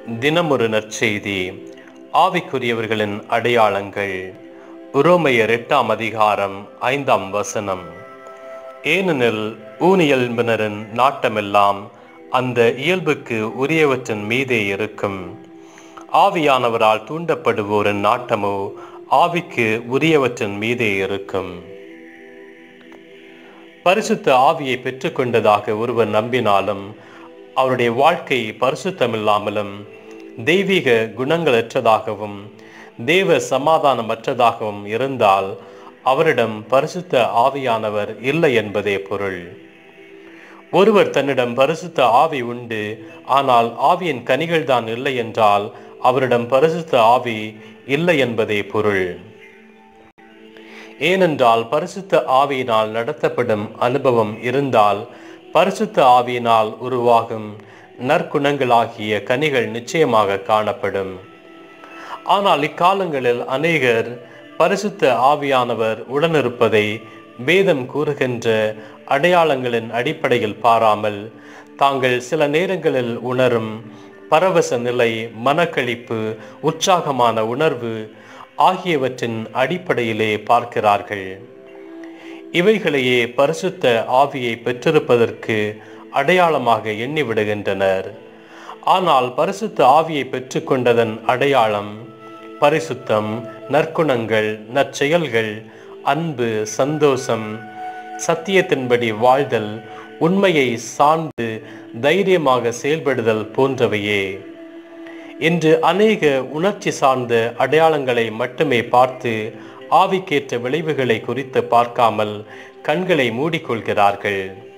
தினமொரு நற்செய்தி ஆவிக்குரியவர்களின் அடையாளங்கள் உரோமையர் எட்டாம் அதிகாரம் ஐந்தாம் வசனம் ஏனெனில் ஊனியல்பினரின் நாட்டமெல்லாம் அந்த இயல்புக்கு உரியவற்றின் மீதே இருக்கும் ஆவியானவரால் தூண்டப்படுவோரின் நாட்டமோ ஆவிக்கு உரியவற்றின் மீதே இருக்கும் பரிசுத்த ஆவியை பெற்றுக்கொண்டதாக ஒருவர் நம்பினாலும் அவருடைய வாழ்க்கை பரிசுத்தமில்லாமலும் தெய்வீக குணங்களற்றதாகவும் தேவ சமாதானமற்றதாகவும் இருந்தால் அவரிடம் பரிசுத்த ஆவியானவர் இல்லை என்பதே பொருள் ஒருவர் தன்னிடம் பரிசுத்த ஆவி உண்டு ஆனால் ஆவியின் கனிகள் தான் இல்லை என்றால் அவரிடம் பரிசுத்த ஆவி இல்லை என்பதே பொருள் ஏனென்றால் பரிசுத்த ஆவியினால் நடத்தப்படும் அனுபவம் இருந்தால் பரிசுத்த ஆவியினால் உருவாகும் நற்குணங்களாகிய கனிகள் நிச்சயமாக காணப்படும் ஆனால் இக்காலங்களில் அநேகர் பரிசுத்த ஆவியானவர் உடனிருப்பதை வேதம் கூறுகின்ற அடையாளங்களின் அடிப்படையில் பாராமல் தாங்கள் சில நேரங்களில் உணரும் பரவச நிலை மனக்களிப்பு உற்சாகமான உணர்வு ஆகியவற்றின் அடிப்படையிலே பார்க்கிறார்கள் இவைகளையே பரிசுத்த ஆவியை பெற்றிருப்பதற்கு அடையாளமாக எண்ணிவிடுகின்றனர் ஆனால் பரிசுத்த ஆவியை பெற்றுக்கொண்டதன் அடையாளம் பரிசுத்தம் நற்குணங்கள் நற்செயல்கள் அன்பு சந்தோஷம் சத்தியத்தின்படி வாழ்தல் உண்மையை சார்ந்து தைரியமாக செயல்படுதல் போன்றவையே இன்று அநேக உணர்ச்சி சார்ந்த அடையாளங்களை மட்டுமே பார்த்து ஆவிக்கேற்ற விளைவுகளை குறித்து பார்க்காமல் கண்களை மூடிக்கொள்கிறார்கள்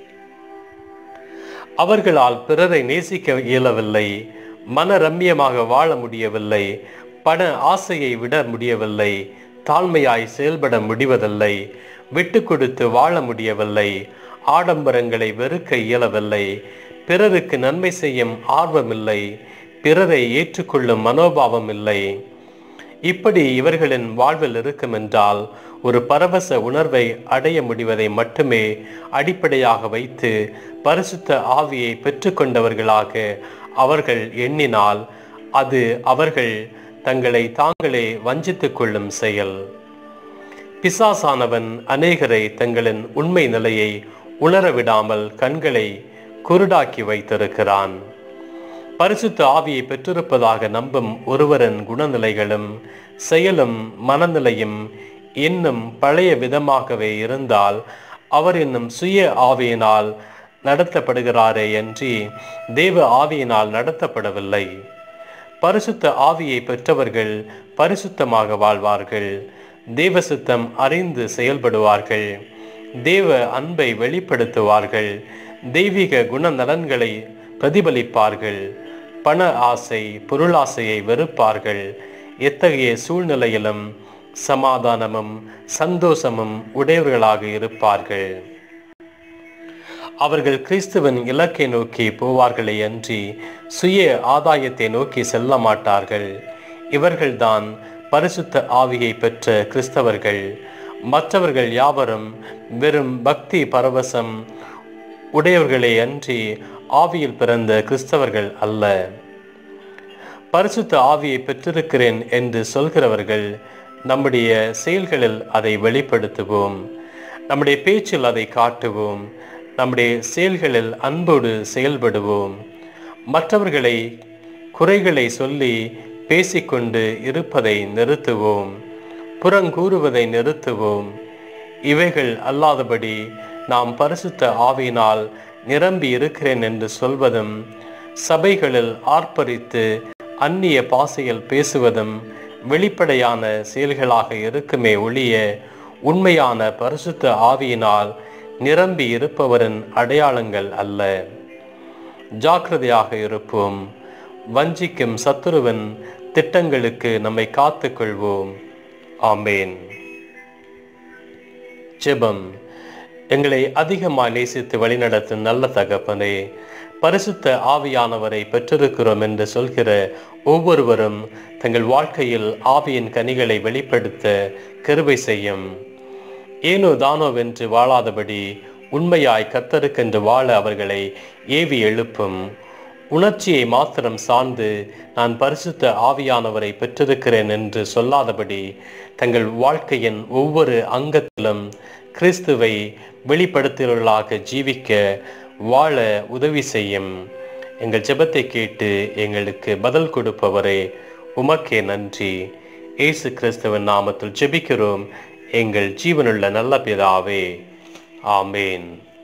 அவர்களால் பிறரை நேசிக்க இயலவில்லை மன ரம்யமாக வாழ முடியவில்லை பண ஆசையை விட முடியவில்லை தாழ்மையாய் செயல்பட முடிவதில்லை விட்டு கொடுத்து வாழ முடியவில்லை ஆடம்பரங்களை வெறுக்க இயலவில்லை பிறருக்கு நன்மை செய்யும் ஆர்வமில்லை பிறரை ஏற்றுக்கொள்ளும் மனோபாவம் இல்லை இப்படி இவர்களின் வாழ்வில் இருக்கும் என்றால் ஒரு பரவச உணர்வை அடைய முடிவதை மட்டுமே அடிப்படையாக வைத்து பரிசுத்த ஆவியை பெற்றுக்கொண்டவர்களாக அவர்கள் எண்ணினால் அது அவர்கள் தங்களை தாங்களே வஞ்சித்துக் கொள்ளும் செயல் பிசாசானவன் அநேகரை தங்களின் உண்மை நிலையை உணரவிடாமல் கண்களை குருடாக்கி வைத்திருக்கிறான் பரிசுத்த ஆவியை பெற்றிருப்பதாக நம்பும் ஒருவரின் குணநிலைகளும் செயலும் மனநிலையும் இன்னும் பழைய விதமாகவே இருந்தால் அவர் இன்னும் சுய ஆவியினால் நடத்தப்படுகிறாரே அன்றி தேவ ஆவியினால் நடத்தப்படவில்லை பரிசுத்த ஆவியை பெற்றவர்கள் பரிசுத்தமாக வாழ்வார்கள் தேவ சித்தம் அறிந்து செயல்படுவார்கள் தேவ அன்பை வெளிப்படுத்துவார்கள் தெய்வீக குணநலன்களை பிரதிபலிப்பார்கள் பண ஆசை பொருளாசையை வெறுப்பார்கள் எத்தகைய சூழ்நிலையிலும் சமாதானமும் சந்தோஷமும் உடையவர்களாக இருப்பார்கள் அவர்கள் கிறிஸ்துவின் இலக்கை நோக்கி போவார்களே அன்றி சுய ஆதாயத்தை நோக்கி செல்ல மாட்டார்கள் இவர்கள்தான் பரிசுத்த ஆவியை பெற்ற கிறிஸ்தவர்கள் மற்றவர்கள் யாவரும் வெறும் பக்தி பரவசம் உடையவர்களே அன்றி ஆவியில் பிறந்த கிறிஸ்தவர்கள் அல்ல பரிசுத்த ஆவியை பெற்றிருக்கிறேன் என்று சொல்கிறவர்கள் நம்முடைய செயல்களில் அதை வெளிப்படுத்துவோம் நம்முடைய பேச்சில் அதை காட்டுவோம் நம்முடைய செயல்களில் அன்போடு செயல்படுவோம் மற்றவர்களை குறைகளை சொல்லி பேசிக்கொண்டு இருப்பதை நிறுத்துவோம் புறங்கூறுவதை நிறுத்துவோம் இவைகள் அல்லாதபடி நாம் பரிசுத்த ஆவியினால் நிரம்பி இருக்கிறேன் என்று சொல்வதும் சபைகளில் ஆர்ப்பரித்து அந்நிய பாசையில் பேசுவதும் வெளிப்படையான செயல்களாக இருக்குமே ஒழிய உண்மையான பரிசுத்த ஆவியினால் நிரம்பி இருப்பவரின் அடையாளங்கள் அல்ல ஜாக்கிரதையாக இருப்போம் வஞ்சிக்கும் சத்துருவன் திட்டங்களுக்கு நம்மை காத்துக்கொள்வோம் ஆமேன் ஜெபம் எங்களை அதிகமாக நேசித்து வழிநடத்தும் நல்ல தகப்பனே பரிசுத்த ஆவியானவரை பெற்றிருக்கிறோம் என்று சொல்கிற ஒவ்வொருவரும் தங்கள் வாழ்க்கையில் ஆவியின் கனிகளை வெளிப்படுத்த கருவை செய்யும் ஏனோ தானோ வென்று வாழாதபடி உண்மையாய் கத்தருக்கென்று வாழ அவர்களை ஏவி எழுப்பும் உணர்ச்சியை மாத்திரம் சார்ந்து நான் பரிசுத்த ஆவியானவரை பெற்றிருக்கிறேன் என்று சொல்லாதபடி தங்கள் வாழ்க்கையின் ஒவ்வொரு அங்கத்திலும் கிறிஸ்துவை வெளிப்படுத்துகிறவர்களாக ஜீவிக்க வாழ உதவி செய்யும் எங்கள் ஜெபத்தை கேட்டு எங்களுக்கு பதில் கொடுப்பவரே உமக்கே நன்றி இயேசு கிறிஸ்துவின் நாமத்தில் ஜெபிக்கிறோம் எங்கள் ஜீவனுள்ள நல்ல பிதாவே ஆமேன்